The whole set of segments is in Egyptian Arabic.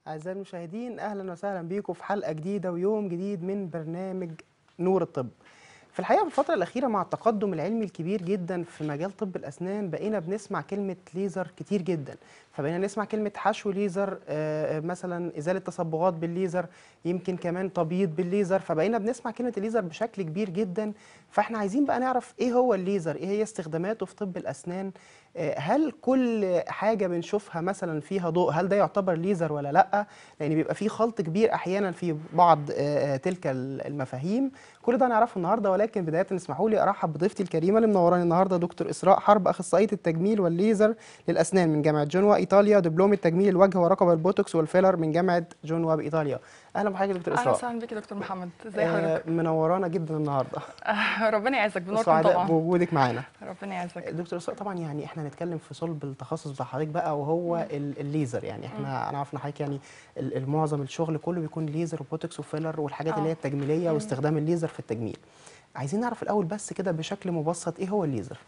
أعزائي المشاهدين أهلا وسهلا بيكم في حلقة جديدة ويوم جديد من برنامج نور الطب في الحقيقة في الفترة الأخيرة مع التقدم العلمي الكبير جدا في مجال طب الأسنان بقينا بنسمع كلمة ليزر كتير جدا فبقينا نسمع كلمة حشو ليزر آه، مثلا إزالة تصبغات بالليزر يمكن كمان تبييض بالليزر فبقينا بنسمع كلمة الليزر بشكل كبير جدا فاحنا عايزين بقى نعرف إيه هو الليزر إيه هي استخداماته في طب الأسنان آه، هل كل حاجة بنشوفها مثلا فيها ضوء هل ده يعتبر ليزر ولا لأ لأن بيبقى فيه خلط كبير أحيانا في بعض آه، آه، تلك المفاهيم كل ده نعرفه النهارده ولكن بدايه اسمحوا لي ارحب بضيفتي الكريمه اللي منوراني النهارده دكتور اسراء حرب اخصائيه التجميل والليزر للاسنان من جامعه جنوا ايطاليا دبلوم التجميل الوجه ورقبه البوتوكس والفيلر من جامعه جنوا بايطاليا اهلا بحضرتك يا دكتور اهلا اسراء وسهلا بك يا دكتور محمد ازي حضرتك آه منورانا جدا النهارده آه، ربنا يعزك بنوركم سعداء طبعا بوجودك معانا ربنا يعزك دكتور اسراء طبعا يعني احنا هنتكلم في صلب التخصص بتاع حضرتك بقى وهو ال- الليزر يعني احنا انا عارف ان حضرتك يعني ال- المعظم الشغل كله بيكون ليزر وبوتوكس وفيلر والحاجات اللي هي آه. التجميليه واستخدام الليزر في التجميل عايزين نعرف الاول بس كده بشكل مبسط ايه هو الليزر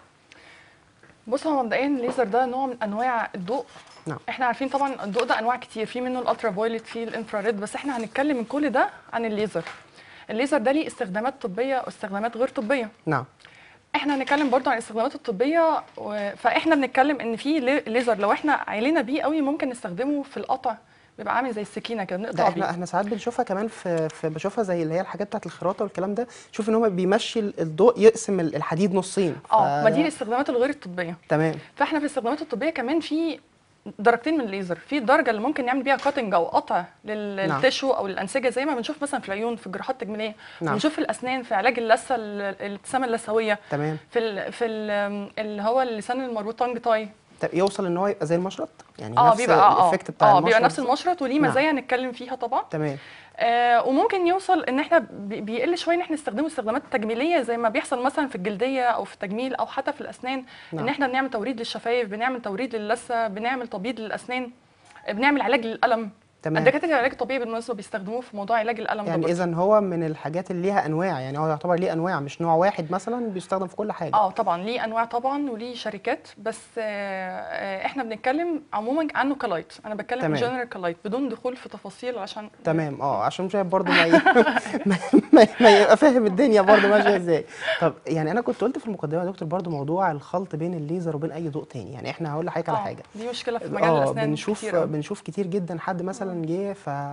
بص هو مبدئيا الليزر ده نوع من انواع الضوء نعم. احنا عارفين طبعا الضوء ده انواع كتير في منه الالترا فايولت في الانفراريد بس احنا هنتكلم من كل ده عن الليزر الليزر ده ليه استخدامات طبيه واستخدامات غير طبيه نعم احنا هنتكلم برضو عن الاستخدامات الطبيه و... فاحنا بنتكلم ان في لي- ليزر لو احنا عيلينا بيه قوي ممكن نستخدمه في القطع بيبقى عامل زي السكينه كده ده بنقطع احنا بيه احنا ساعات بنشوفها كمان في, في بشوفها زي اللي هي الحاجات بتاعت الخراطه والكلام ده شوف ان هو بيمشي ال- الضوء يقسم ال- الحديد نصين اه ما ف- دي الاستخدامات الغير الطبيه تمام فاحنا في الاستخدامات الطبيه كمان في درجتين من الليزر في الدرجه اللي ممكن نعمل بيها كاتنج او قطع لل- نعم. للتشو او الانسجه زي ما بنشوف مثلا في العيون في الجراحات التجميليه نعم. بنشوف في الاسنان في علاج اللثه ال- الابتسامه اللثويه تمام في ال في ال اللي هو اللسان المربوط تانج تاي طب يوصل ان هو يبقى زي المشرط يعني اه نفس بيبقى اه الايفكت بتاع اه المشرط بيبقى نفس المشرط وليه نعم. مزايا هنتكلم فيها طبعا تمام آه وممكن يوصل ان احنا بي- بيقل شويه ان احنا نستخدمه استخدامات تجميليه زي ما بيحصل مثلا في الجلديه او في التجميل او حتى في الاسنان نعم. ان احنا بنعمل توريد للشفايف بنعمل توريد للثه بنعمل تبييض للاسنان آه، بنعمل علاج للالم تمام الدكاتره العلاج الطبيعي بالمناسبه بيستخدموه في موضوع علاج الالم ده يعني برضه. اذا هو من الحاجات اللي ليها انواع يعني هو يعتبر ليه انواع مش نوع واحد مثلا بيستخدم في كل حاجه اه طبعا ليه انواع طبعا وليه شركات بس آه آه احنا بنتكلم عموما عنه كلايت انا بتكلم تمام. جنرال كلايت بدون دخول في تفاصيل عشان تمام اه عشان مش برضه ما, ي... ما, ما, ما يبقى فاهم الدنيا برضه ماشيه ازاي طب يعني انا كنت قلت في المقدمه يا دكتور برضه موضوع الخلط بين الليزر وبين اي ضوء تاني يعني احنا هقول لحضرتك على آه، حاجه دي مشكله في مجال اه الاسنان بنشوف كتير أوي. بنشوف كتير جدا حد مثلا جه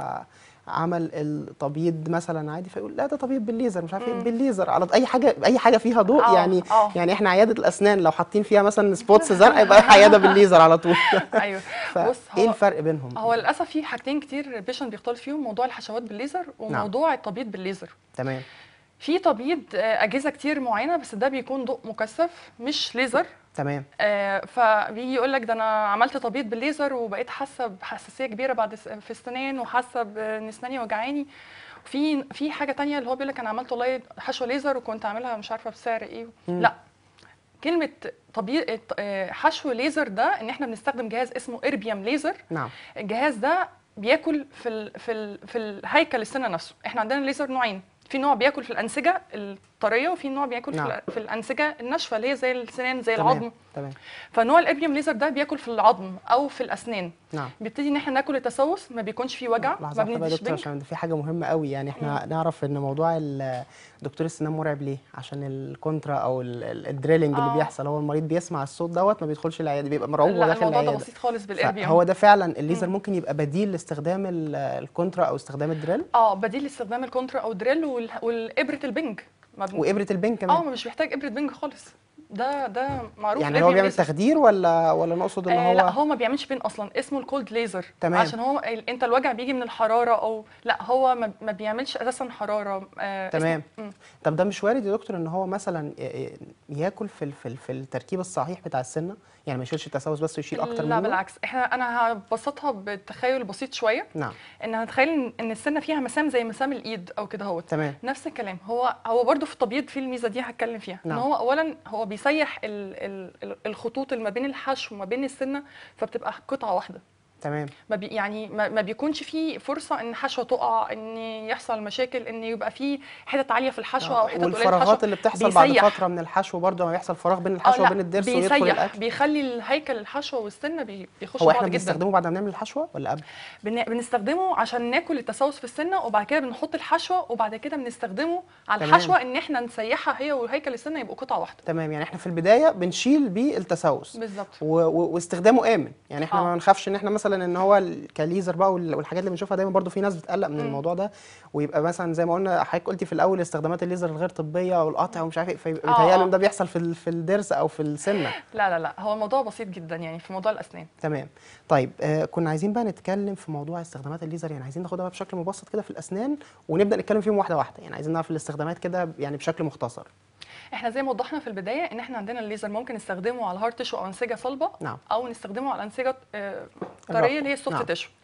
فعمل التبييض مثلا عادي فيقول لا ده تبييض بالليزر مش عارف ايه مم. بالليزر على اي حاجه اي حاجه فيها ضوء آه، يعني آه. يعني احنا عياده الاسنان لو حاطين فيها مثلا سبوتس زرقاء يبقى عياده بالليزر على طول ايوه بص فايه هو الفرق بينهم هو للاسف في حاجتين كتير البيشنت بيختلط فيهم موضوع الحشوات بالليزر وموضوع التبييض بالليزر تمام في تبييض آه، اجهزه كتير معينه بس ده بيكون ضوء مكثف مش ليزر تمام آه، فبيجي يقول لك ده انا عملت تبييض بالليزر وبقيت حاسه بحساسيه كبيره بعد س- في السنان وحاسه بان اسناني وجعاني في في حاجه تانية اللي هو بيقول لك انا عملت والله حشوه ليزر وكنت عاملها مش عارفه بسعر ايه مم. لا كلمه تبييض آه، حشو ليزر ده ان احنا بنستخدم جهاز اسمه اربيوم ليزر نعم الجهاز ده بياكل في ال في ال في الهيكل السنه نفسه احنا عندنا الليزر نوعين في نوع بياكل في الانسجه الطريه وفي نوع بياكل نعم. في, ال- في الانسجه الناشفه اللي هي زي السنان زي تمام العظم تمام فنوع الابيوم ليزر ده بياكل في العظم او في الاسنان نعم بيبتدي ان احنا ناكل التسوس ما بيكونش فيه وجع لحظه ما واحده بقى يا بنديش دكتور بنج عشان في حاجه مهمه قوي يعني احنا نعرف ان موضوع ال- دكتور السنان مرعب ليه عشان الكونترا او ال- ال- الدريلنج اللي آه. بيحصل هو المريض بيسمع الصوت دوت ما بيدخلش العياده بيبقى مرعوب وهو لا داخل الموضوع ده العياده بسيط خالص بالاربيوم هو ده فعلا الليزر ممكن يبقى بديل لاستخدام ال- الكونترا او استخدام الدريل اه بديل لاستخدام الكونترا او الدريل وال- والابره البنج ما بن... وابره البنج اه كمان ما مش محتاج ابره بنج خالص ده ده معروف يعني هو الإربيوم بيعمل ليزر. تخدير ولا ولا نقصد ان آه هو لا هو ما بيعملش بين اصلا اسمه الكولد ليزر تمام. عشان هو ال- انت الوجع بيجي من الحراره او لا هو ما, ما بيعملش اساسا حراره آه اسمه- تمام مم. طب ده مش وارد يا دكتور ان هو مثلا ي- ي- ياكل في ال- في ال- في التركيب الصحيح بتاع السنه يعني ما يشيلش التسوس بس ويشيل اكتر لا منه بالعكس احنا انا هبسطها بالتخيل بسيط شويه نعم ان هنتخيل إن- ان السنه فيها مسام زي مسام الايد او كده اهوت تمام نفس الكلام هو هو برضه في التبييض في الميزه دي هتكلم فيها نعم. ان هو اولا هو بيسيح ال ال ال- الخطوط اللي ما بين الحشو وما بين السنه فبتبقى قطعه واحده تمام ما بي يعني ما ما بيكونش فيه فرصه ان حشوه تقع ان يحصل مشاكل ان يبقى فيه حتت عاليه في الحشوه او حتت قليله في والفراغات الحشوه اللي بتحصل بعد بيسيح. فتره من الحشو برضه لما يحصل فراغ بين آه، الحشو لا، وبين الضرس ويدخل بيسيح الاكل بيخلي الهيكل الحشوه والسنه بي- بيخشوا هو احنا بعض جدا بنستخدمه بعد ما بنعمل الحشوه ولا قبل بن- بنستخدمه عشان ناكل التسوس في السنه وبعد كده بنحط الحشوه وبعد كده بنستخدمه على تمام. الحشوه ان احنا نسيحها هي وهيكل السنه يبقوا قطعه واحده تمام يعني احنا في البدايه بنشيل بيه التسوس بالظبط و... و... واستخدامه امن يعني احنا آه. ما نخافش ان احنا مثلا ان هو ال- كليزر بقى وال- والحاجات اللي بنشوفها دايما برضو في ناس بتقلق من مم. الموضوع ده ويبقى مثلا زي ما قلنا حضرتك قلتي في الاول استخدامات الليزر الغير طبيه والقطع ومش عارف ايه فيبقى آه، متهيألي آه. ان ده بيحصل في ال... في الضرس او في السنه لا لا لا هو الموضوع بسيط جدا يعني في موضوع الاسنان تمام طيب آه كنا عايزين بقى نتكلم في موضوع استخدامات الليزر يعني عايزين ناخدها بقى بشكل مبسط كده في الاسنان ونبدا نتكلم فيهم واحده واحده يعني عايزين نعرف الاستخدامات كده يعني بشكل مختصر احنا زي ما وضحنا في البدايه ان احنا عندنا الليزر ممكن نستخدمه على هارد تيشو او انسجه صلبه نعم او نستخدمه على انسجه آه، الرفع. طريه اللي هي السوفت نعم. تيشو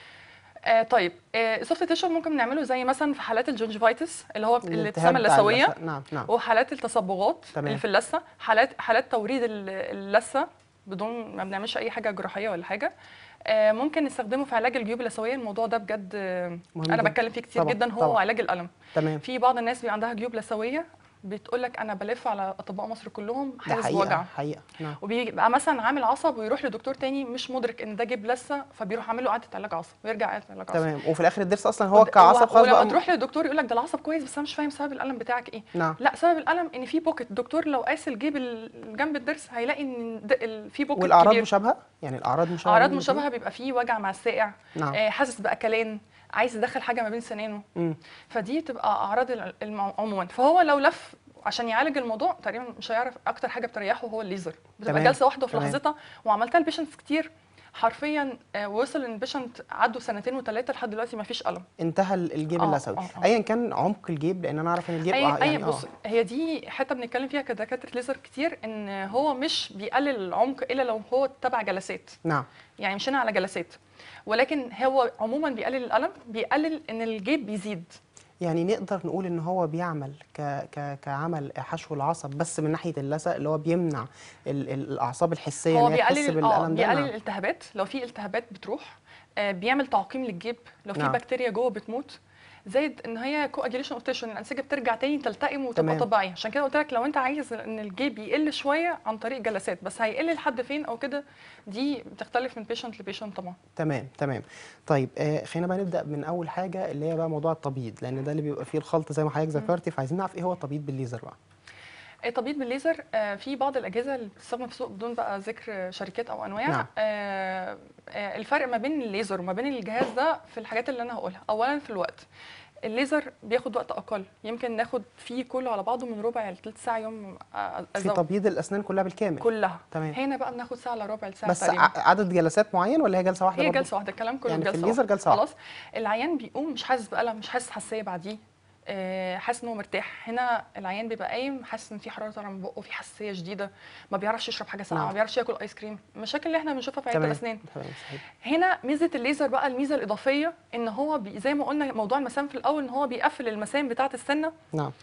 آه طيب آه السوفت تيشو ممكن نعمله زي مثلا في حالات الجنجفايتس اللي هو الالتهاب الابتسامه بتاع اللثويه اللثة. نعم نعم وحالات التصبغات تمام. اللي في اللثه حالات حالات توريد ال- اللثه بدون ما بنعملش اي حاجه جراحيه ولا حاجه آه، ممكن نستخدمه في علاج الجيوب اللثويه الموضوع ده بجد آه، مهم انا جداً. بتكلم فيه كتير طبعاً، جدا هو طبعاً. علاج الالم تمام في بعض الناس بيبقى عندها جيوب لثويه بتقول لك انا بلف على اطباء مصر كلهم ده حاسس حقيقه بوجع حقيقه نعم وبيبقى مثلا عامل عصب ويروح لدكتور تاني مش مدرك ان ده جيب لثه فبيروح عامل له اعاده علاج عصب ويرجع اعاده علاج عصب تمام وفي الاخر الضرس اصلا هو ود- كعصب و- خلاص ولما بقى تروح للدكتور يقول لك ده العصب كويس بس انا مش فاهم سبب الالم بتاعك ايه نعم لا سبب الالم ان في بوكت الدكتور لو قاس الجيب ال- جنب الضرس هيلاقي ان د- ال- في بوكت والاعراض كبير مشابهه يعني الاعراض مشابهه اعراض بين الاتنين؟ مشابهه بيبقى فيه وجع مع الساقع نعم آه، حاسس باكلان عايز يدخل حاجه ما بين سنانه مم. فدي بتبقى اعراض ال- الم- عموما فهو لو لف عشان يعالج الموضوع تقريبا مش هيعرف اكتر حاجه بتريحه هو الليزر بتبقى تمام، جلسه واحده في تمام. لحظتها وعملتها لبيشنتس كتير حرفيا آه، وصل ان البيشنت عدوا سنتين وثلاثه لحد دلوقتي ما فيش الم انتهى ال- الجيب آه، اللثوي آه، آه. ايا كان عمق الجيب لان انا اعرف ان الجيب اي آه، اي يعني بص اه هي دي حته بنتكلم فيها كدكاتره ليزر كتير ان هو مش بيقلل العمق الا لو هو تبع جلسات نعم يعني مشينا على جلسات ولكن هو عموما بيقلل الالم بيقلل ان الجيب بيزيد يعني نقدر نقول ان هو بيعمل ك ك كعمل حشو العصب بس من ناحيه اللثه اللي هو بيمنع ال ال الاعصاب الحسيه هو ان هي تحس بيقلل اه بالالم ده بيقلل نعم. الالتهابات لو في التهابات بتروح آه بيعمل تعقيم للجيب لو في نعم. بكتيريا جوه بتموت زائد ان هي كواجيليشن اوف تيشو الانسجه بترجع تاني تلتئم وتبقى تمام. طبيعيه عشان كده قلت لك لو انت عايز ان الجيب يقل شويه عن طريق جلسات بس هيقل لحد فين او كده دي بتختلف من بيشنت لبيشنت طبعا تمام تمام طيب آه خلينا بقى نبدا من اول حاجه اللي هي بقى موضوع التبييض لان ده اللي بيبقى فيه الخلط زي ما حضرتك ذكرتي فعايزين نعرف ايه هو التبييض بالليزر بقى التبييض بالليزر آه، في بعض الاجهزه اللي بتستخدم في السوق بدون بقى ذكر شركات او انواع نعم. آه، آه، الفرق ما بين الليزر وما بين الجهاز ده في الحاجات اللي انا هقولها اولا في الوقت الليزر بياخد وقت اقل يمكن ناخد فيه كله على بعضه من ربع لثلث ساعه يوم آه، في أزود تبييض الاسنان كلها بالكامل كلها تمام هنا بقى بناخد ساعه الا ربع لساعه بس تقريبا ع- عدد جلسات معين ولا هي جلسه واحده هي برضو؟ جلسه واحده الكلام كله يعني في جلسه الليزر واحدة. جلسة واحدة. خلاص العيان بيقوم مش حاسس بالم مش حاسس حساسيه بعديه آه، حاسس ان هو مرتاح هنا العيان بيبقى قايم حاسس ان في حراره طالعه من بقه في حساسيه شديده ما بيعرفش يشرب حاجه ساقعه نعم. ما بيعرفش ياكل ايس كريم المشاكل اللي احنا بنشوفها في عياده تمام الاسنان تمام صحيح هنا ميزه الليزر بقى الميزه الاضافيه ان هو بي زي ما قلنا موضوع المسام في الاول ان هو بيقفل المسام بتاعه السنه نعم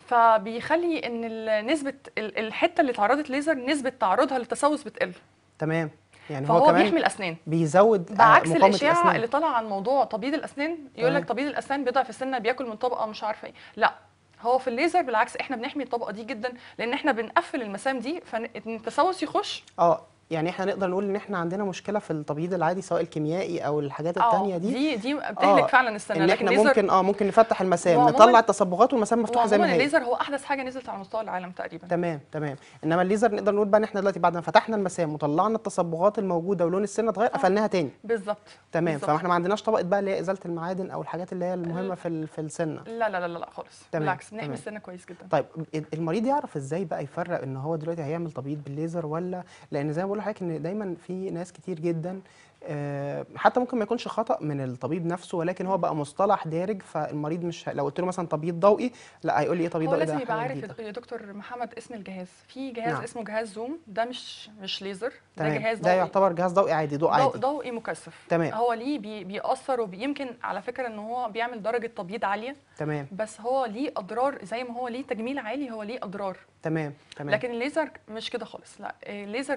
فبيخلي ان ال- نسبه ال- الحته اللي اتعرضت ليزر نسبه تعرضها للتسوس بتقل تمام يعني هو فهو كمان بيحمي الاسنان بيزود آه، بعكس مقاومة الاشاعه الأسنان. اللي طالعه عن موضوع تبييض الاسنان يقول لك تمام. تبييض الاسنان بيضعف السنه بياكل من طبقه مش عارفه ايه لا هو في الليزر بالعكس احنا بنحمي الطبقه دي جدا لان احنا بنقفل المسام دي فالتسوس يخش اه يعني احنا نقدر نقول ان احنا عندنا مشكله في التبييض العادي سواء الكيميائي او الحاجات اه التانية دي دي دي بتهلك آه، فعلا السنه ان لكن احنا الليزر ممكن اه ممكن نفتح المسام وعموماً- نطلع التصبغات والمسام مفتوحه زي ما وعموما هي الليزر هو احدث حاجه نزلت على مستوى العالم تقريبا تمام تمام انما الليزر نقدر نقول بقى ان احنا دلوقتي بعد ما فتحنا المسام وطلعنا التصبغات الموجوده ولون السن اتغير قفلناها تاني بالظبط تمام بالظبط. فاحنا ما عندناش طبقه بقى اللي هي ازاله المعادن او الحاجات اللي هي المهمه في ال- في السنه لا لا لا لا, لا خالص تمام، بالعكس بنحمي تمام. السنه كويس جدا طيب المريض يعرف ازاي بقى يفرق ان هو دلوقتي هيعمل تبييض بالليزر ولا لان زي ما بقول لحضرتك ان دايما في ناس كتير جدا آه، حتى ممكن ما يكونش خطأ من الطبيب نفسه ولكن هو بقى مصطلح دارج فالمريض مش ه- لو قلت له مثلا تبييض ضوئي لا هيقول لي ايه تبييض هو ضوئي ده لازم يبقى حاجة عارف جديدة. يا دكتور محمد اسم الجهاز في جهاز نعم. اسمه جهاز زوم ده مش مش ليزر ده تمام جهاز ده ضوئي يعتبر جهاز ضوئي عادي ضوء ضوء عادي ضوئي مكثف تمام. هو ليه بي بيأثر ويمكن على فكره ان هو بيعمل درجه تبييض عاليه تمام بس هو ليه اضرار زي ما هو ليه تجميل عالي هو ليه اضرار تمام تمام لكن الليزر مش كده خالص لا الليزر بيبقى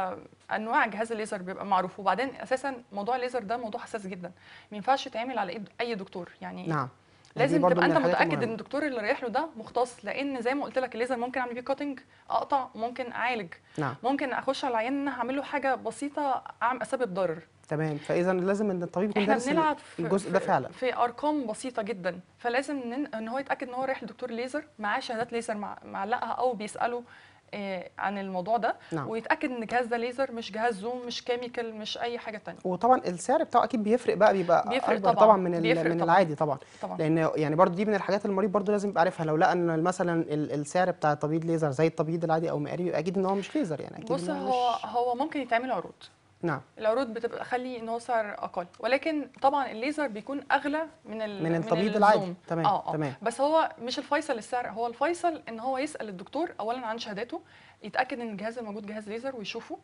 انواع جهاز الليزر بيبقى معروف وبعدين اساسا موضوع الليزر ده موضوع حساس جدا ما ينفعش يتعمل على ايد اي دكتور يعني نعم دي لازم برضو تبقى من انت الحاجات متاكد ان المهمة. الدكتور اللي رايح له ده مختص لان زي ما قلت لك الليزر ممكن اعمل بيه كاتنج اقطع ممكن اعالج نعم ممكن اخش على العيان ان انا هعمل له حاجه بسيطه اعمل اسبب ضرر تمام فاذا لازم ان الطبيب يكون احنا دارس بنلعب في الجزء ده في- فعلا في ارقام بسيطه جدا فلازم ان, إن هو يتاكد ان هو رايح لدكتور ليزر معاه شهادات ليزر مع- معلقها او بيساله آه، عن الموضوع ده نعم. ويتاكد ان الجهاز ده ليزر مش جهاز زوم مش كيميكال مش اي حاجه تانية وطبعا السعر بتاعه اكيد بيفرق بقى بيبقى بيفرق اكبر طبعاً، طبعا من ال- بيفرق من طبعاً. العادي طبعا طبعا لان يعني برضو دي من الحاجات اللي المريض برضو لازم يبقى عارفها لو لقى ان مثلا ال- السعر بتاع التبييض ليزر زي التبييض العادي او مقاري يبقى اكيد ان هو مش ليزر يعني اكيد بص إن هو مش... هو ممكن يتعمل عروض نعم العروض بتبقى خلي ان هو سعر اقل ولكن طبعا الليزر بيكون اغلى من ال من التبييض العادي. الزوم. تمام، اه اه تمام. بس هو مش الفيصل السعر هو الفيصل ان هو يسال الدكتور اولا عن شهاداته يتاكد ان الجهاز الموجود جهاز ليزر ويشوفه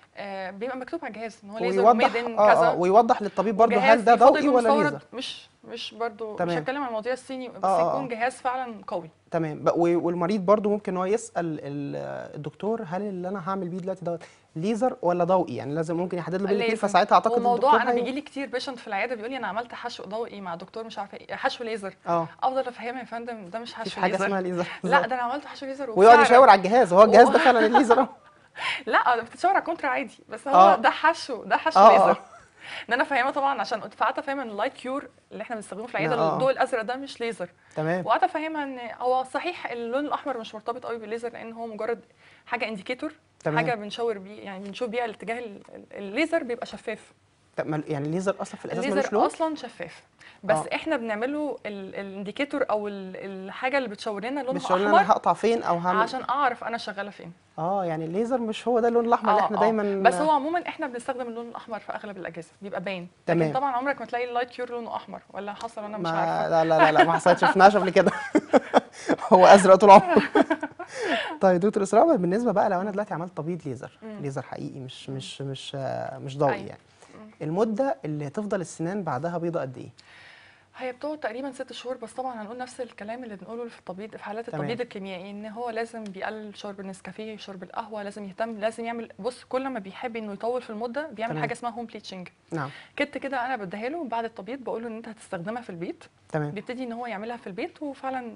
آه بيبقى مكتوب على الجهاز ان هو ليزر ويوضح وميد ان اه كذا اه ويوضح للطبيب برضو وجهاز هل ده يفضل ضوئي يكون ولا مستورد ليزر مش مش برضو مش تمام. هتكلم عن المواضيع الصيني بس آه، آه، يكون آه. جهاز فعلا قوي تمام بق- و- والمريض برضو ممكن هو يسال ال- الدكتور هل اللي انا هعمل بيه دلوقتي دوت ليزر ولا ضوئي يعني لازم ممكن يحدد له بين الاثنين لازم. فساعتها اعتقد هو موضوع الدكتور انا هي- بيجي لي كتير بيشنت في العياده بيقول لي انا عملت حشو ضوئي مع دكتور مش عارفه ايه حشو ليزر اه افضل افهمها يا فندم ده مش مفيش حشو حاجه ليزر اسمها ليزر لا بالظبط. ده انا عملت حشو ليزر ويقعد وبسعر- يشاور على الجهاز هو الجهاز و- ده فعلا الليزر اهو لا ده بتتشاور على كونتر عادي بس هو آه. ده حشو ده حشو آه، آه. ليزر ان انا فاهمه طبعا عشان فقعدت افهمها ان اللايت كيور اللي احنا بنستخدمه في العياده آه، آه. الضوء الازرق ده مش ليزر تمام وقعدت افهمها ان هو صحيح اللون الاحمر مش مرتبط قوي بالليزر لان هو مجرد حاجه انديكيتور تمام. حاجه بنشاور بيه يعني بنشوف بيها الاتجاه ال- ال- الليزر بيبقى شفاف طب ما- يعني الليزر اصلا في الاساس ملوش الليزر لون اصلا شفاف بس آه. احنا بنعمله ال- الانديكيتور او ال- الحاجه اللي بتشاور لنا لونها مش هقول احمر انا هقطع فين او هعمل عشان اعرف انا شغاله فين اه يعني الليزر مش هو ده اللون الاحمر اللي آه، احنا آه. دايما بس هو عموما احنا بنستخدم اللون الاحمر في اغلب الاجهزه بيبقى باين تمام. لكن طبعا عمرك ما تلاقي اللايت كيور لونه احمر ولا حصل انا مش ما عارفه لا لا لا, لا ما حصلتش شفناش قبل كده هو ازرق طول عمره طيب دكتور اسراء بالنسبه بقى لو انا دلوقتي عملت تبييض ليزر مم. ليزر حقيقي مش مش مش آه، مش ضوئي أيوة. يعني المده اللي تفضل السنان بعدها بيضه قد ايه هي بتقعد تقريبا ست شهور بس طبعا هنقول نفس الكلام اللي بنقوله في التبييض في حالات تمام. التبييض الكيميائي ان هو لازم بيقلل شرب النسكافيه شرب القهوه لازم يهتم لازم يعمل بص كل ما بيحب انه يطول في المده بيعمل تمام. حاجه اسمها هوم بليتشنج نعم كت كده انا بديها له بعد التبييض بقول له ان انت هتستخدمها في البيت تمام بيبتدي ان هو يعملها في البيت وفعلا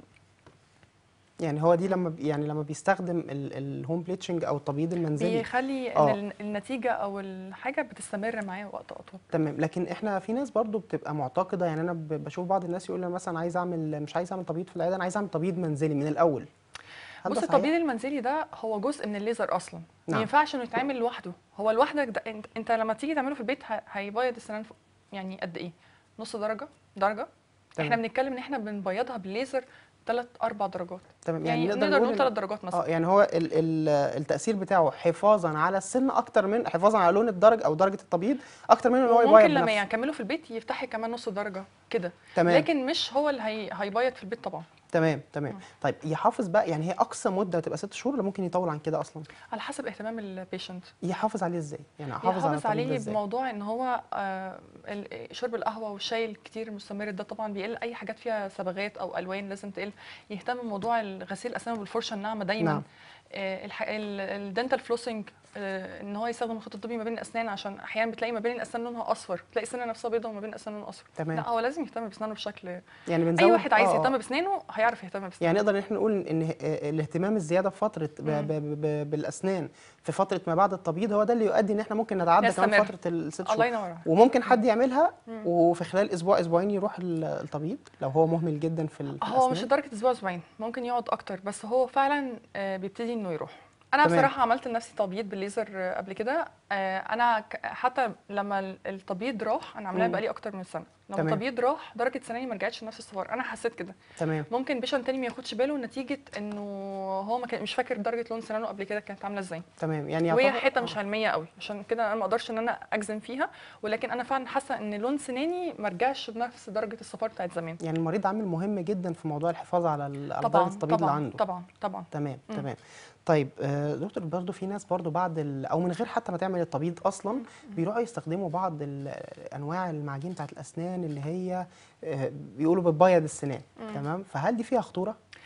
يعني هو دي لما بي- يعني لما بيستخدم الهوم بليتشنج او التبييض المنزلي بيخلي آه. ان ال- النتيجه او الحاجه بتستمر معاه وقت اطول تمام لكن احنا في ناس برضو بتبقى معتقده يعني انا ب- بشوف بعض الناس يقول لي مثلا عايز اعمل مش عايز اعمل تبييض في العياده انا عايز اعمل تبييض منزلي من الاول هل بص ده صحيح؟ التبييض المنزلي ده هو جزء من الليزر اصلا نعم. ما ينفعش انه يتعمل لوحده هو لوحدك ده انت, انت لما تيجي تعمله في البيت ه- هيبيض السنان فوق- يعني قد ايه نص درجه درجه تمام. احنا بنتكلم ان احنا بنبيضها بالليزر ثلاث اربع درجات تمام يعني, نقدر نقدر نقول إن- ثلاث درجات مثلا اه يعني هو ال ال التاثير بتاعه حفاظا على السن اكتر من حفاظا على لون الدرج او درجه التبييض اكتر من ان هو يبيض ممكن لما بنفسه. يكمله في البيت يفتحي كمان نص درجه كده تمام لكن مش هو اللي هي... هيبيض في البيت طبعا تمام تمام طيب يحافظ بقى يعني هي اقصى مده تبقى ست شهور ولا ممكن يطول عن كده اصلا على حسب اهتمام البيشنت يحافظ عليه ازاي يعني احافظ على يحافظ التبييض ده عليه ازاي بموضوع ان هو آه، ال- شرب القهوه والشاي الكتير المستمر ده طبعا بيقل اي حاجات فيها صبغات او الوان لازم تقل يهتم بموضوع غسيل الاسنان بالفرشه الناعمه دايما نعم. آه، الح- ال- الدنتال فلوسنج آه، ان هو يستخدم الخيط الطبي ما بين الاسنان عشان احيانا بتلاقي ما بين الاسنان لونها اصفر تلاقي السنه نفسها بيضاء وما بين الاسنان لونها اصفر تمام. لا هو لازم يهتم باسنانه بشكل يعني بنزود اي واحد عايز آه، آه. يهتم باسنانه هيعرف يهتم باسنانه يعني نقدر ان احنا نقول ان آه، الاهتمام الزياده في فتره ب مم. ب ب بالاسنان في فتره ما بعد التبييض هو ده اللي يؤدي ان احنا ممكن نتعدى كمان نستمر. فتره الست الله شهور ينور عليك. وممكن حد يعملها مم. وفي خلال اسبوع اسبوعين يروح ال- التبييض لو هو مهمل جدا في ال- في هو مش الأسنان. لدرجه اسبوع اسبوعين ممكن يقعد اكتر بس هو فعلا آه، بيبتدي انه يروح انا تمام. بصراحه عملت لنفسي تبييض بالليزر آه، قبل كده آه، انا ك- حتى لما ال- التبييض راح انا عاملاه مم. بقالي اكتر من سنه لما تمام. التبييض راح درجه سناني ما رجعتش لنفس الصفار انا حسيت كده تمام ممكن بيشن تاني ما ياخدش باله نتيجه انه هو ما كان مش فاكر درجه لون سنانه قبل كده كانت عامله ازاي تمام يعني وهي يعتبر- حته آه. مش علميه قوي عشان كده انا ما اقدرش ان انا اجزم فيها ولكن انا فعلا حاسه ان لون سناني ما رجعش بنفس درجه الصفار بتاعت زمان يعني المريض عامل مهم جدا في موضوع الحفاظ على ال- على طبعا درجه التبييض اللي طبعا عنده طبعا طبعا تمام مم. تمام طيب آه، دكتور برضو في ناس برضو بعد ال... او من غير حتى ما تعمل التبييض اصلا بيروحوا يستخدموا بعض ال- انواع المعاجين بتاعت الاسنان اللي هي آه، بيقولوا بتبيض السنان مم. تمام فهل دي فيها خطوره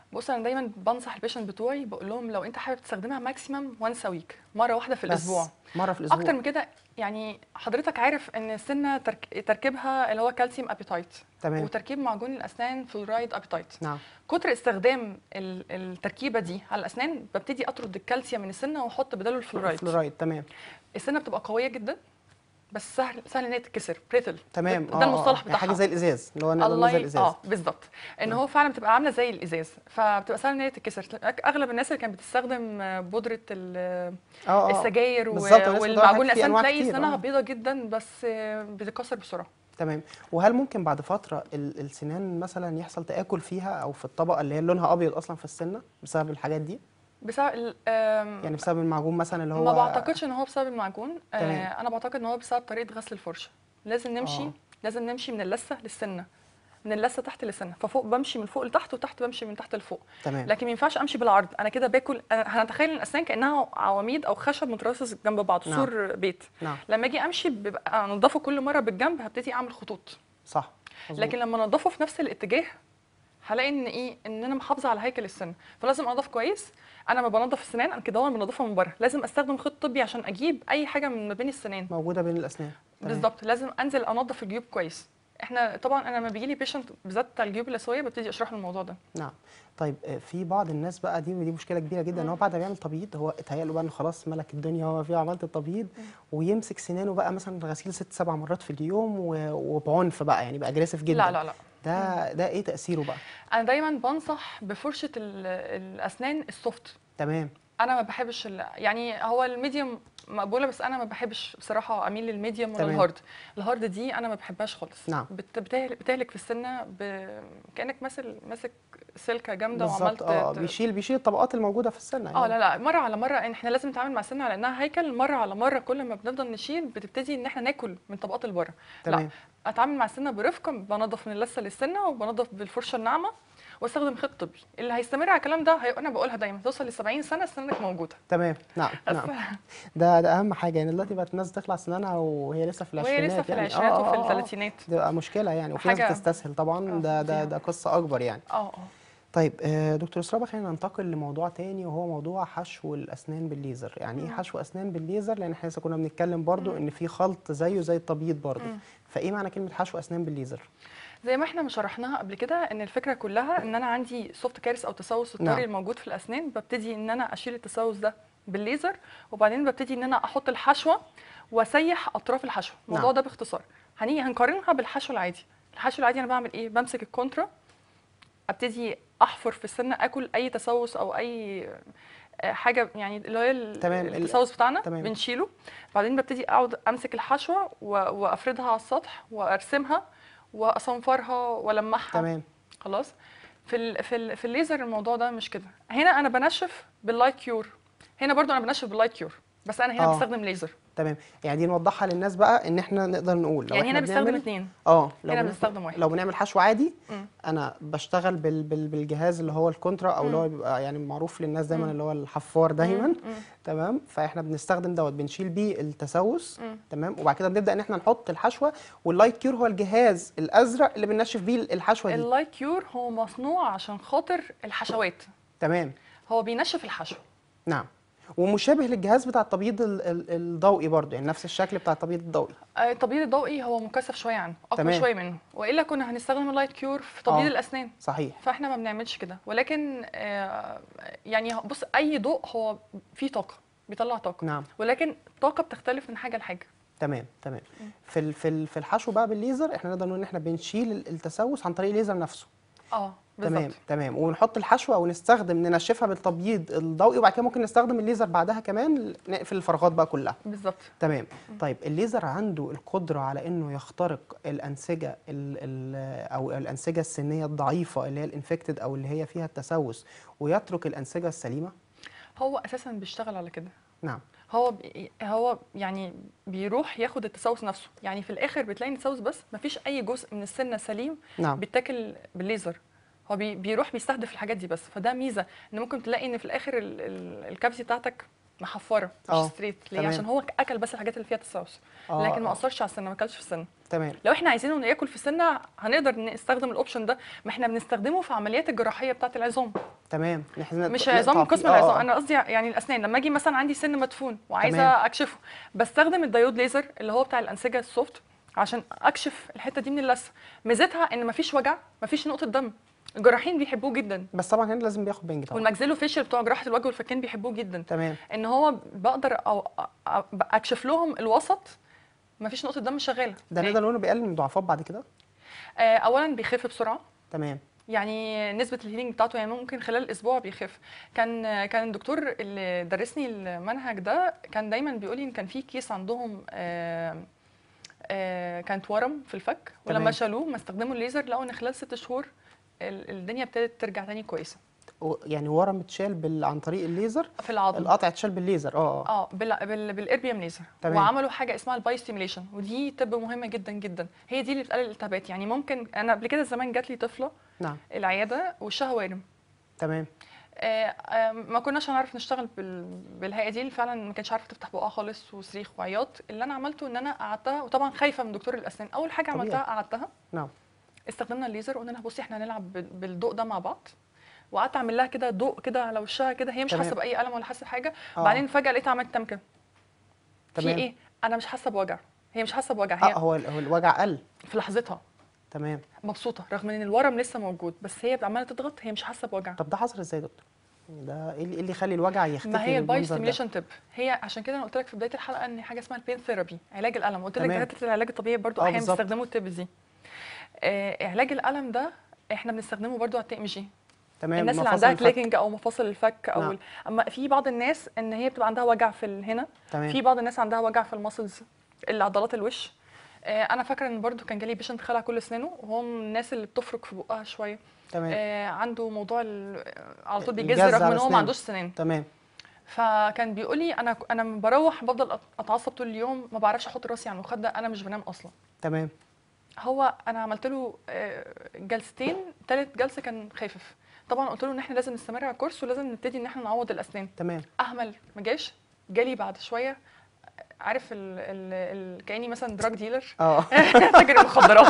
بص انا دايما بنصح البيشنت بتوعي بقول لهم لو انت حابب تستخدمها ماكسيمم وانس ويك مره واحده في بس الاسبوع مره في الاسبوع اكتر من كده يعني حضرتك عارف ان السنه ترك... تركيبها اللي هو كالسيوم ابيتايت تمام وتركيب معجون الاسنان فلورايد ابيتايت نعم كتر استخدام ال- التركيبه دي على الاسنان ببتدي اطرد الكالسيوم من السنه واحط بداله الفلورايد فلورايد تمام السنه بتبقى قويه جدا بس سهل سهل ان هي تتكسر بريتل تمام ده المصطلح يعني حاجه بتاعها زي الازاز اللي هو نقدر نقول الله زي ي- الازاز اه بالظبط ان هو فعلا بتبقى عامله زي الازاز فبتبقى سهل ان هي تتكسر اغلب الناس اللي كانت بتستخدم آه، بودره ال- اه اه السجاير و- بالظبط، الناس بتدور والمعجون حاجات في الاسنان أنواع تلاقي كتير، سنانها آه. بيضه جدا بس آه، بتتكسر بسرعه تمام وهل ممكن بعد فتره ال- السنان مثلا يحصل تاكل فيها او في الطبقه اللي هي لونها ابيض اصلا في السنه بسبب الحاجات دي بسبب ال- آم، يعني بسبب المعجون مثلا اللي هو ما بعتقدش ان هو بسبب المعجون آه تمام. انا بعتقد ان هو بسبب طريقه غسل الفرشه لازم نمشي آه. آه. لازم نمشي من اللثه للسنه من اللثه تحت للسنه ففوق بمشي من فوق لتحت وتحت بمشي من تحت لفوق تمام لكن ما ينفعش امشي بالعرض انا كده باكل أنا هنتخيل الاسنان كانها عواميد او خشب مترصص جنب بعض نعم. سور بيت نعم لما اجي امشي بيبقى انضفه كل مره بالجنب هبتدي اعمل خطوط صح مظبوط. لكن لما انضفه في نفس الاتجاه هلاقي ان ايه ان انا محافظه على هيكل السن فلازم انضف كويس انا ما بنضف السنان انا كده وانا بنضفها من بره لازم استخدم خيط طبي عشان اجيب اي حاجه من ما بين السنان موجوده بين الاسنان تمام. بالظبط لازم انزل انضف الجيوب كويس احنا طبعا انا لما بيجي لي بيشنت بالذات بتاع الجيوب الاسويه ببتدي اشرح له الموضوع ده نعم طيب آه، في بعض الناس بقى دي ودي مشكله كبيره جدا ان هو بعد ما بيعمل تبييض هو اتهيأ له بقى انه خلاص ملك الدنيا هو فيه عملت التبييض ويمسك سنانه بقى مثلا غسيل ست سبع مرات في اليوم و- وبعنف بقى يعني بقى اجريسيف جدا لا لا لا ده ده ايه تاثيره بقى انا دايما بنصح بفرشه ال- الاسنان السوفت تمام انا ما بحبش ال- يعني هو الميديوم مقبوله بس انا ما بحبش بصراحه اميل للميديوم ولا تمام. الهارد الهارد دي انا ما بحبهاش خالص نعم. بت- بتهلك بتهلك في السنه ب... كانك ماسك ماسك سلكه جامده بالظبط وعملت اه ت- بيشيل بيشيل الطبقات الموجوده في السنه اه يعني. لا لا مره على مره إن احنا لازم نتعامل مع السنه على انها هيكل مره على مره كل ما بنفضل نشيل بتبتدي ان احنا ناكل من طبقات اللي بره تمام لا اتعامل مع السنه برفق بنضف من اللثه للسنه وبنضف بالفرشه الناعمه واستخدم خيط طبي اللي هيستمر على الكلام ده هي... انا بقولها دايما توصل ل 70 سنه سنانك موجوده تمام نعم بس نعم ده ده اهم حاجه يعني دلوقتي بقت الناس تخلع سنانها وهي لسه في العشرينات وهي لسه في يعني. العشرينات آه، وفي آه، آه. الثلاثينات تبقى مشكله يعني وفي ناس حاجة- بتستسهل طبعا آه، ده ده فظيعة. ده قصه اكبر يعني اه اه طيب آه، دكتور اسراء خلينا ننتقل لموضوع تاني وهو موضوع حشو الاسنان بالليزر يعني ايه مم. حشو اسنان بالليزر لان احنا لسه كنا بنتكلم برضو ان في خلط زيه زي التبييض برضو مم. فايه معنى كلمه حشو اسنان بالليزر زي ما احنا شرحناها قبل كده ان الفكره كلها ان انا عندي سوفت كارث او تسوس الطري نعم. الموجود في الاسنان ببتدي ان انا اشيل التسوس ده بالليزر وبعدين ببتدي ان انا احط الحشوه واسيح اطراف الحشوه الموضوع نعم. ده باختصار هنيجي هنقارنها بالحشو العادي الحشو العادي انا بعمل ايه بمسك الكونترا ابتدي احفر في السنه اكل اي تسوس او اي آه، حاجه يعني اللي هي ال- تمام، ال- التسوس بتاعنا تمام. بنشيله بعدين ببتدي اقعد امسك الحشوه و- وافردها على السطح وارسمها واصنفرها والمعها تمام خلاص في ال في ال في الليزر الموضوع ده مش كده هنا انا بنشف باللايت كيور هنا برضو انا بنشف باللايت كيور بس انا هنا آه. بستخدم ليزر تمام يعني دي نوضحها للناس بقى ان احنا نقدر نقول لو يعني هنا احنا بستخدم بنعمل اتنين اه لو هنا بن- بنستخدم واحد. لو بنعمل حشو عادي مم. انا بشتغل بال بال بالجهاز اللي هو الكونترا او اللي هو بيبقى يعني معروف للناس دايما مم. اللي هو الحفار دايما مم. تمام فاحنا بنستخدم دوت بنشيل بيه التسوس مم. تمام وبعد كده بنبدا ان احنا نحط الحشوه واللايت كيور هو الجهاز الازرق اللي بننشف بيه الحشوه دي اللايت كيور هو مصنوع عشان خاطر الحشوات تمام هو بينشف الحشو نعم ومشابه للجهاز بتاع التبييض ال- ال- الضوئي برضه يعني نفس الشكل بتاع التبييض الضوئي آه، التبييض الضوئي هو مكثف شويه عنه اقوى تمام. شويه منه والا كنا هنستخدم اللايت كيور في تبييض آه. الاسنان صحيح فاحنا ما بنعملش كده ولكن آه، يعني بص اي ضوء هو فيه طاقه بيطلع طاقه نعم ولكن الطاقه بتختلف من حاجه لحاجه تمام تمام في ال- في ال- في الحشو بقى بالليزر احنا نقدر نقول ان احنا بنشيل ال- التسوس عن طريق الليزر نفسه اه تمام بالظبط تمام ونحط الحشوه ونستخدم ننشفها بالتبييض الضوئي وبعد كده ممكن نستخدم الليزر بعدها كمان نقفل الفراغات بقى كلها بالظبط تمام طيب الليزر عنده القدره على انه يخترق الانسجه ال ال او الانسجه السنيه الضعيفه اللي هي الانفكتد او اللي هي فيها التسوس ويترك الانسجه السليمه هو اساسا بيشتغل على كده نعم هو بي هو يعني بيروح ياخد التسوس نفسه يعني في الاخر بتلاقي التسوس بس مفيش اي جزء من السنه سليم نعم بيتاكل بالليزر هو بي بيروح بيستهدف الحاجات دي بس فده ميزه ان ممكن تلاقي ان في الاخر ال- ال- الكافيتي بتاعتك محفره مش آه، ستريت ليه تمام. عشان هو اكل بس الحاجات اللي فيها تسوس آه، لكن ما آه. اثرش على السنه ما اكلش في السنه تمام لو احنا عايزينه انه ياكل في السنه هنقدر نستخدم الاوبشن ده ما احنا بنستخدمه في عمليات الجراحيه بتاعه العظام تمام احنا مش نقطع عظام فيه. قسم آه، العظام آه. انا قصدي يعني الاسنان لما اجي مثلا عندي سن مدفون وعايزه تمام. اكشفه بستخدم الدايود ليزر اللي هو بتاع الانسجه السوفت عشان اكشف الحته دي من اللثه ميزتها ان مفيش وجع مفيش نقطه دم الجراحين بيحبوه جدا بس طبعا هنا لازم بياخد بنج طبعا والماكسيلو فيشل بتوع جراحه الوجه والفكين بيحبوه جدا تمام ان هو بقدر أو أ- أ- اكشف لهم الوسط مفيش نقطه دم شغاله ده نقدر نقول إنه بيقلل من المضاعفات بعد كده آه، اولا بيخف بسرعه تمام يعني نسبة الهيلينج بتاعته يعني ممكن خلال اسبوع بيخف كان كان الدكتور اللي درسني المنهج ده كان دايما بيقول لي ان كان في كيس عندهم آه، آه، كانت ورم في الفك ولما تمام. شالوه ما استخدموا الليزر لقوا ان خلال ست شهور ال- الدنيا ابتدت ترجع تاني كويسه و- يعني ورم اتشال بال... عن طريق الليزر في العظم القطع اتشال بالليزر اه اه اه بال بال بالاربيوم ليزر تمام. وعملوا حاجه اسمها الباي ستيميليشن ودي طب مهمه جدا جدا هي دي اللي بتقلل الالتهابات يعني ممكن انا قبل كده زمان جات لي طفله نعم العياده وشها وارم تمام آه، آه، ما كناش هنعرف نشتغل بال... بالهيئه دي فعلا ما كانش عارفه تفتح بقها خالص وصريخ وعياط اللي انا عملته ان انا قعدتها وطبعا خايفه من دكتور الاسنان اول حاجه طبيعي. عملتها قعدتها نعم استخدمنا الليزر قلنا لها بصي احنا هنلعب بال- بالضوء ده مع بعض وقعدت اعمل لها كده ضوء كده على وشها كده هي مش تمام. حاسه باي الم ولا حاسه بحاجه آه. بعدين فجاه لقيتها عملت تمكن في تمام ايه انا مش حاسه بوجع هي مش حاسه بوجع اه هي هو ال- هو الوجع قل في لحظتها تمام مبسوطه رغم ان الورم لسه موجود بس هي عماله تضغط هي مش حاسه بوجع طب ده حصل ازاي يا دكتور؟ يعني ده ايه اللي إيه اللي يخلي الوجع يختفي ما هي الباي بالمنظر ده؟ ستيميليشن تب هي عشان كده انا قلت لك في بدايه الحلقه ان حاجه اسمها البين ثيرابي علاج الالم قلت لك تمام. دكاتره العلاج الطبيعي برضو آه، احيانا بالظبط. بيستخدموا التب دي آه علاج الالم ده احنا بنستخدمه برضو على التي ام جي تمام الناس اللي مفاصل عندها الفك. كليكنج او مفاصل الفك او نعم. ال... اما في بعض الناس ان هي بتبقى عندها وجع في ال- هنا تمام في بعض الناس عندها وجع في الماسلز اللي عضلات الوش آه انا فاكره ان برضو كان جالي بيشنت خلع كل اسنانه وهو من الناس اللي بتفرك في بقها شويه تمام آه عنده موضوع ال- على طول بيجز الجز رغم على ان هو ما أسنانه. عندوش سنان تمام فكان بيقول لي انا انا لما بروح بفضل أت- اتعصب طول اليوم ما بعرفش احط راسي على المخده انا مش بنام اصلا تمام هو انا عملت له آه، جلستين تالت جلسه كان خافف طبعا قلت له ان احنا لازم نستمر على الكورس ولازم نبتدي ان احنا نعوض الاسنان تمام اهمل ما جاش جالي بعد شويه عارف ال ال ال كاني مثلا دراج ديلر اه تاجر المخدرات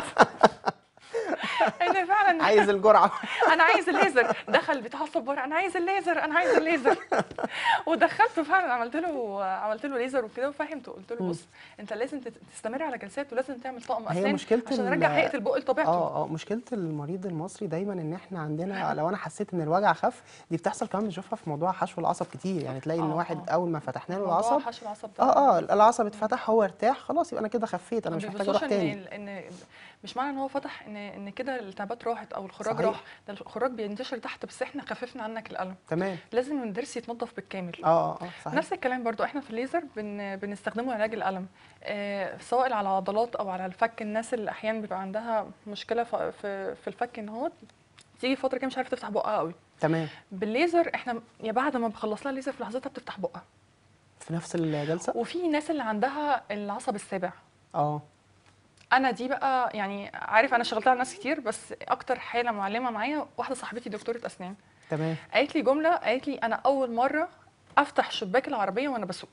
ان فعلا عايز الجرعه انا عايز الليزر دخل بيتعصب بره انا عايز الليزر انا عايز الليزر ودخلته فعلا عملت له عملت له ليزر وكده وفهمته قلت له مم. بص انت لازم تت- تستمر على جلسات ولازم تعمل طقم هي اسنان مشكلة عشان ال- نرجع هيئه البق لطبيعته اه اه مشكله المريض المصري دايما ان احنا عندنا لو انا حسيت ان الوجع خف دي بتحصل كمان بنشوفها في موضوع حشو العصب كتير يعني تلاقي ان آه، واحد آه. اول ما فتحنا له موضوع العصب حشو العصب ده اه اه العصب اتفتح هو ارتاح خلاص يبقى انا كده خفيت انا ما مش محتاج اروح بيبصوش تاني ان ان مش معنى ان هو فتح ان ان كده الالتهابات راحت او الخراج صحيح. راح ده الخراج بينتشر تحت بس احنا خففنا عنك الالم تمام لازم الضرس يتنضف بالكامل اه اه اه صحيح نفس الكلام برضو احنا في الليزر بن بنستخدمه علاج الالم آه سواء على العضلات او على الفك الناس اللي احيانا بيبقى عندها مشكله ف- في في الفك ان هو تيجي فتره كده مش عارفه تفتح بقها قوي تمام بالليزر احنا يا بعد ما بخلص لها الليزر في لحظتها بتفتح بقها في نفس الجلسه وفي ناس اللي عندها العصب السابع اه انا دي بقى يعني عارف انا اشتغلت على ناس كتير بس اكتر حاله معلمه معايا واحده صاحبتي دكتوره اسنان تمام قالت لي جمله قالت لي انا اول مره افتح شباك العربيه وانا بسوق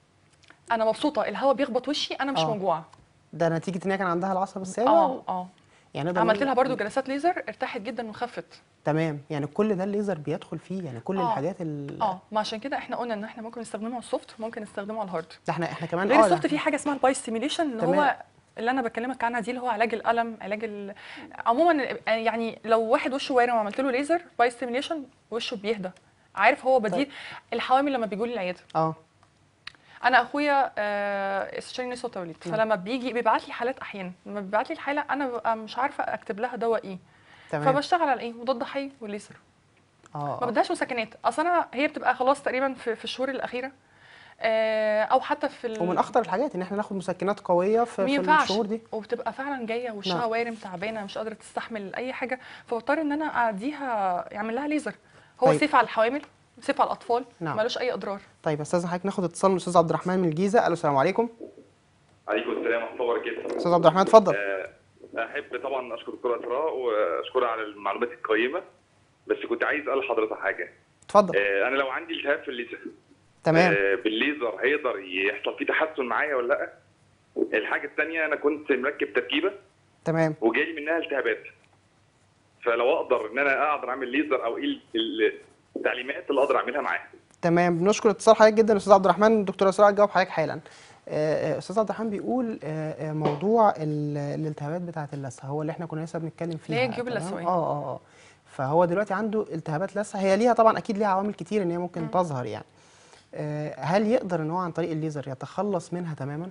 انا مبسوطه الهواء بيخبط وشي انا مش آه. موجوعه ده نتيجه ان هي كان عندها العصب السابع اه اه يعني نقدر عملت نقول- لها برضو جلسات ليزر ارتاحت جدا وخفت تمام يعني كل ده الليزر بيدخل فيه يعني كل آه. الحاجات ال... اه ما عشان كده احنا قلنا ان احنا ممكن نستخدمه على السوفت ممكن نستخدمه على الهارد ده احنا احنا كمان غير اه السوفت ده- في حاجه اسمها الباي ستيميليشن اللي تمام. هو اللي انا بكلمك عنها دي اللي هو علاج الالم علاج ال... عموما يعني لو واحد وشه وارم وعملت له ليزر باي ستيميليشن وشه بيهدى عارف هو بديل الحوامل لما بيجوا لي العياده اه انا اخويا آه، استشاري نساء وتوليد نعم. فلما بيجي بيبعت لي حالات احيانا لما بيبعت لي الحاله انا ببقى مش عارفه اكتب لها دواء ايه تمام فبشتغل على ايه مضاد حيوي والليزر اه ما آه. بديهاش مسكنات اصل انا هي بتبقى خلاص تقريبا في, في الشهور الاخيره آه، او حتى في ال... ومن اخطر الحاجات ان احنا ناخد مسكنات قويه في, ما في ينفعش الشهور دي وبتبقى فعلا جايه وشها نعم. وارم تعبانه مش قادره تستحمل اي حاجه فبضطر ان انا اعديها يعمل لها ليزر هو طيب. سيف على الحوامل سيف على الاطفال نعم. ملوش اي اضرار طيب استاذ حضرتك ناخد اتصال من الاستاذ عبد الرحمن من الجيزه الو السلام عليكم عليكم السلام ورحمه الله وبركاته. استاذ عبد الرحمن اتفضل آه، احب طبعا اشكر الدكتوره اسراء واشكرها على المعلومات القيمه بس كنت عايز اسال حضرتك حاجه اتفضل آه، انا لو عندي التهاب في الليزر تمام آه، بالليزر هيقدر يحصل فيه تحسن معايا ولا لا؟ الحاجه الثانيه انا كنت مركب تركيبه تمام وجالي منها التهابات فلو اقدر ان انا اقدر اعمل ليزر او ايه ال- ال- التعليمات اللي اقدر اعملها معاه تمام بنشكر اتصال حضرتك جدا استاذ عبد الرحمن دكتور اسراء تجاوب حضرتك حالا آه، آه، استاذ عبد الرحمن بيقول آه، آه، موضوع ال- الالتهابات بتاعه اللثه هو اللي احنا كنا لسه بنتكلم فيها اللي هي الجيوب تمام؟ اللثوية. اه اه اه فهو دلوقتي عنده التهابات لثه هي ليها طبعا اكيد ليها عوامل كتير ان هي ممكن تظهر يعني آه، هل يقدر ان هو عن طريق الليزر يتخلص منها تماما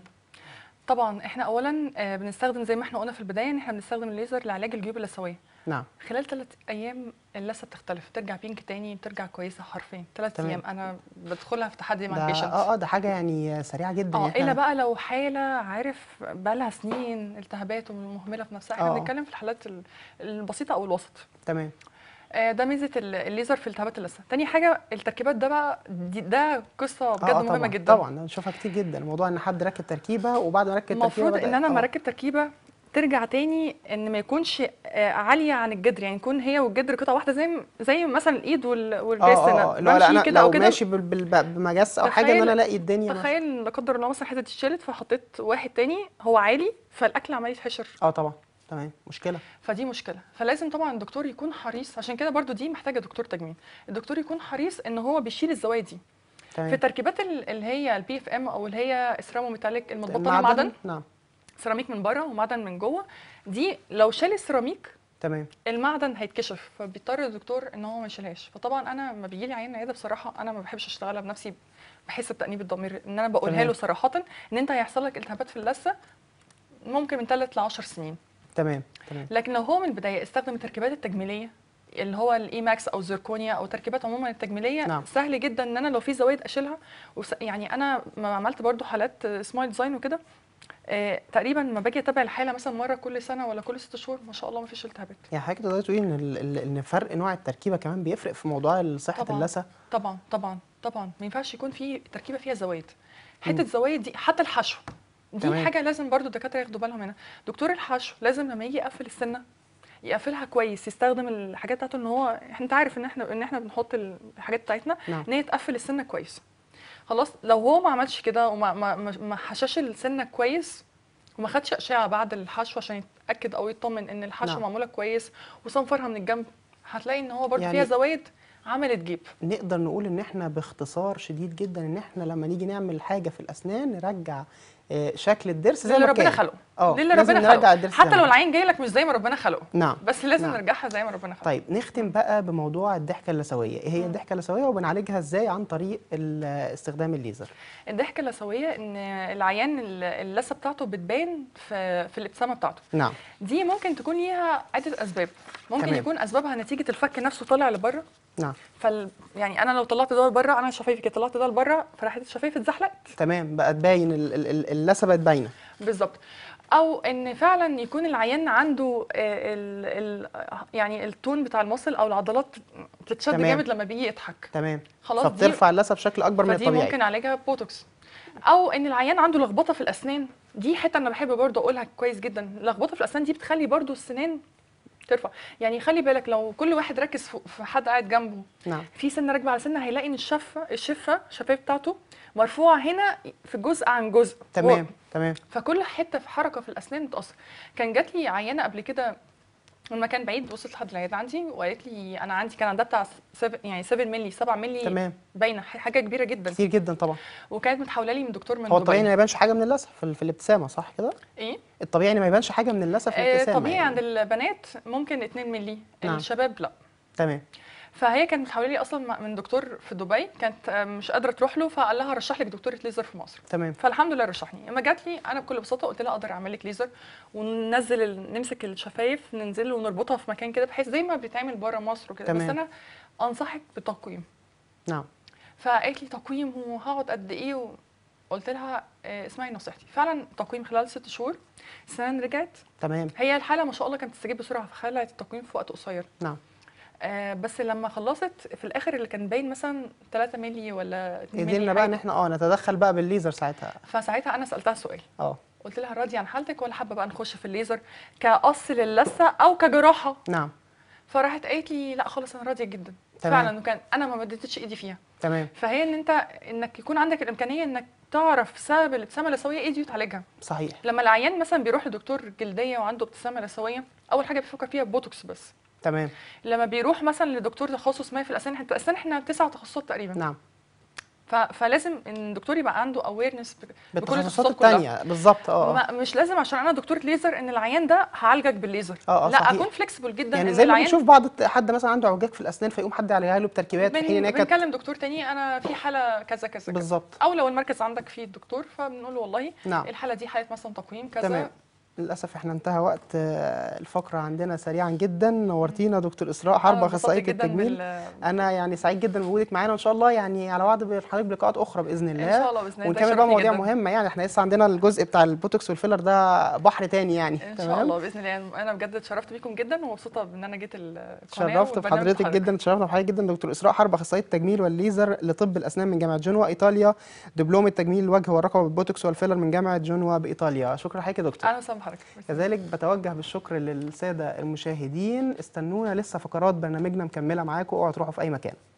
طبعا احنا اولا آه، بنستخدم زي ما احنا قلنا في البدايه ان احنا بنستخدم الليزر لعلاج الجيوب اللثويه نعم خلال ثلاث ايام اللثه بتختلف ترجع بينك تاني بترجع كويسه حرفيا ثلاث تمام. ايام انا بدخلها في تحدي مع ده البيشنت اه اه ده حاجه يعني سريعه جدا اه يعني الا إحنا- بقى لو حاله عارف بقى لها سنين التهابات ومهمله في نفسها احنا آه. بنتكلم في الحالات ال- البسيطه او الوسط تمام آه، ده ميزه ال- الليزر في التهابات اللثه تاني حاجه التركيبات ده بقى دي ده قصه آه، بجد آه، مهمه طبعا جدا طبعا بنشوفها كتير جدا موضوع ان حد ركب تركيبه وبعد ما ركب التركيبه المفروض بدأ ان انا آه. لما اركب تركيبه ترجع تاني ان ما يكونش آه، عاليه عن الجدر يعني يكون هي والجدر قطعه واحده زي زي مثلا الايد وال- اه والريست اه انا اه اللي هو لا بمشي انا كده لو او كده ماشي بال- بال- بمجس او حاجه ان تخيل- انا الاقي الدنيا ماشية. تخيل لا قدر الله مثلا الحته دي اتشالت فحطيت واحد تاني هو عالي فالاكل عمال يتحشر اه طبعا تمام مشكله فدي مشكله فلازم طبعا الدكتور يكون حريص عشان كده برضو دي محتاجه دكتور تجميل الدكتور يكون حريص ان هو بيشيل الزوايا دي في تمام التركيبات ال- اللي هي البي اف ام او اللي هي سيرامو ميتاليك المتبطنه معدن نعم سيراميك من بره ومعدن من جوه دي لو شال السيراميك تمام المعدن هيتكشف فبيضطر الدكتور ان هو ما يشيلهاش فطبعا انا لما بيجي لي عيان عياده بصراحه انا ما بحبش اشتغلها بنفسي بحس بتانيب الضمير ان انا بقولها تمام. له صراحه ان انت هيحصل لك التهابات في اللثه ممكن من 3 ل 10 سنين تمام تمام لكن لو هو من البدايه استخدم التركيبات التجميليه اللي هو الاي ماكس او الزركونيا او تركيبات عموما التجميليه نعم. سهل جدا ان انا لو في زوايد اشيلها وس... يعني انا ما عملت برضو حالات سمايل ديزاين وكده آه تقريبا ما باجي اتابع الحاله مثلا مره كل سنه ولا كل ست شهور ما شاء الله ما فيش التهابات يعني حضرتك تقدري تقولي ان ال- ال- ان فرق نوع التركيبه كمان بيفرق في موضوع صحه طبعاً. اللثه طبعا طبعا طبعا ما ينفعش يكون في تركيبه فيها زوايد حته زوايد دي حتى الحشو دي تمام. حاجه لازم برضو الدكاتره ياخدوا بالهم منها دكتور الحشو لازم لما يجي يقفل السنه يقفلها كويس يستخدم الحاجات بتاعته ان هو انت عارف ان احنا ان احنا بنحط الحاجات بتاعتنا نعم ان هي تقفل السنه كويس خلاص لو هو ما عملش كده وما ما ما ما حشاش السنه كويس وما خدش اشعه بعد الحشو عشان يتاكد او يطمن ان الحشو نعم. معموله كويس وصنفرها من الجنب هتلاقي ان هو برضو يعني- فيها زوايد عملت جيب نقدر نقول ان احنا باختصار شديد جدا ان احنا لما نيجي نعمل حاجه في الاسنان نرجع آه، شكل الضرس زي اللي ما ربنا كان خلقه اه للي لازم ربنا نرجع خلقه الضرس زي حتى ما لو كان. العين جاي لك مش زي ما ربنا خلقه نعم بس لازم نعم. نرجعها زي ما ربنا خلقه طيب نختم بقى بموضوع الضحكه اللثويه ايه هي الضحكه اللثويه وبنعالجها ازاي عن طريق ال- استخدام الليزر الضحكه اللثويه ان العيان ال- اللثه بتاعته بتبان في في الابتسامه بتاعته نعم دي ممكن تكون ليها عده اسباب ممكن تمام. يكون اسبابها نتيجه الفك نفسه طالع لبره نعم فال يعني انا لو طلعت ده لبره انا شفايفي كده طلعت ده لبره فراحت الشفايف اتزحلقت تمام بقت باين ال- ال- ال- اللثه بقت باينه بالظبط او ان فعلا يكون العيان عنده آه، ال ال يعني التون بتاع المصل او العضلات بتتشد تمام. جامد لما بيجي يضحك تمام خلاص دي فبترفع اللثه بشكل اكبر من فدي الطبيعي ممكن علاجها بوتوكس او ان العيان عنده لخبطه في الاسنان دي حته انا بحب برضه اقولها كويس جدا اللخبطه في الاسنان دي بتخلي برضه السنان ترفع يعني خلي بالك لو كل واحد ركز في في حد قاعد جنبه نعم في سنه راكبه على سنه هيلاقي ان الشفه الشفه الشفايف بتاعته مرفوعه هنا في جزء عن جزء تمام تمام فكل حته في حركه في الاسنان بتاثر كان جات لي عيانه قبل كده من مكان بعيد وصلت لحد العياده عندي وقالت لي انا عندي كان عندها بتاع 7 يعني 7 مللي 7 مللي تمام باينه حاجه كبيره جدا كتير جدا طبعا وكانت متحوله لي من دكتور من هو الطبيعي ان دبي ما يبانش حاجه من اللثه في, ال- في الابتسامه صح كده ايه الطبيعي ان ما يبانش حاجه من اللثه في آه الابتسامه طبيعي يعني. عند البنات ممكن 2 مللي نعم. الشباب لا تمام فهي كانت متحوله لي اصلا مع- من دكتور في دبي كانت آه، مش قادره تروح له فقال لها رشح لك دكتوره ليزر في مصر تمام فالحمد لله رشحني لما جات لي انا بكل بساطه قلت لها اقدر اعمل لك ليزر وننزل ال... نمسك الشفايف ننزل ونربطها في مكان كده بحيث زي ما بيتعمل بره مصر وكده بس تمام. انا انصحك بتقويم نعم فقالت لي تقويم وهقعد قد ايه و... قلت لها آه، اسمعي نصيحتي فعلا تقويم خلال ست شهور السنان رجعت تمام هي الحاله ما شاء الله كانت تستجيب بسرعه فخلت التقويم في وقت قصير نعم آه بس لما خلصت في الاخر اللي كان باين مثلا 3 مللي ولا 2 مللي قدرنا بقى ان حاجة. احنا اه نتدخل بقى بالليزر ساعتها فساعتها انا سالتها سؤال اه قلت لها راضيه عن حالتك ولا حابه بقى نخش في الليزر كقص للثه او كجراحه نعم فراحت قالت لي لا خلاص انا راضيه جدا تمام. فعلا وكان انا ما مدتش ايدي فيها تمام فهي ان انت انك يكون عندك الامكانيه انك تعرف سبب الابتسامه اللثويه ايه دي وتعالجها صحيح لما العيان مثلا بيروح لدكتور جلديه وعنده ابتسامه لثويه اول حاجه بيفكر فيها بوتوكس بس تمام لما بيروح مثلا لدكتور تخصص ما في الاسنان احنا الاسنان احنا تسع تخصصات تقريبا نعم ف... فلازم ان الدكتور يبقى عنده اويرنس بكل بالتخصصات التخصصات كلها التانية بالظبط اه آه. ما مش لازم عشان انا دكتور ليزر ان العيان ده هعالجك بالليزر آه، آه، لا صحيح. اكون فليكسبل جدا يعني إن زي ما العيان بنشوف بعض حد مثلا عنده اعوجاج في الاسنان فيقوم حد يعالجها له بتركيبات في بن... حين ان هي كانت بنكلم دكتور تاني انا في حاله كذا كذا كذا بالظبط او لو المركز عندك فيه الدكتور فبنقول له والله نعم. الحاله دي حاله مثلا تقويم كذا تمام للاسف احنا انتهى وقت آه، الفقره عندنا سريعا جدا نورتينا دكتور اسراء حرب أنا انبسطت اخصائيه جدا التجميل بال- انا يعني سعيد جدا بوجودك معانا وان شاء الله يعني على وعد بحضرتك بلقاءات اخرى باذن الله ان شاء الله باذن الله ده ونكمل بقى شرفني مواضيع جداً. مهمه يعني احنا لسه عندنا الجزء بتاع البوتوكس والفيلر ده بحر تاني يعني ان شاء الله باذن الله انا بجد اتشرفت بيكم جدا ومبسوطه بان انا جيت القناه تشرفت والبرنامج بحضرتك بحضرتك. جدا تشرفنا بحضرتك جدا دكتور اسراء حرب اخصائيه التجميل والليزر لطب الاسنان من جامعه جنوا ايطاليا دبلوم التجميل الوجه والرقبه بالبوتوكس والفيلر من جامعه جنوا بايطاليا شكرا لحضرتك يا دكتور اهلا وسهلا بحضرتك كذلك بتوجه بالشكر للساده المشاهدين استنونا لسه فقرات برنامجنا مكمله معاكم اوعوا تروحوا في اي مكان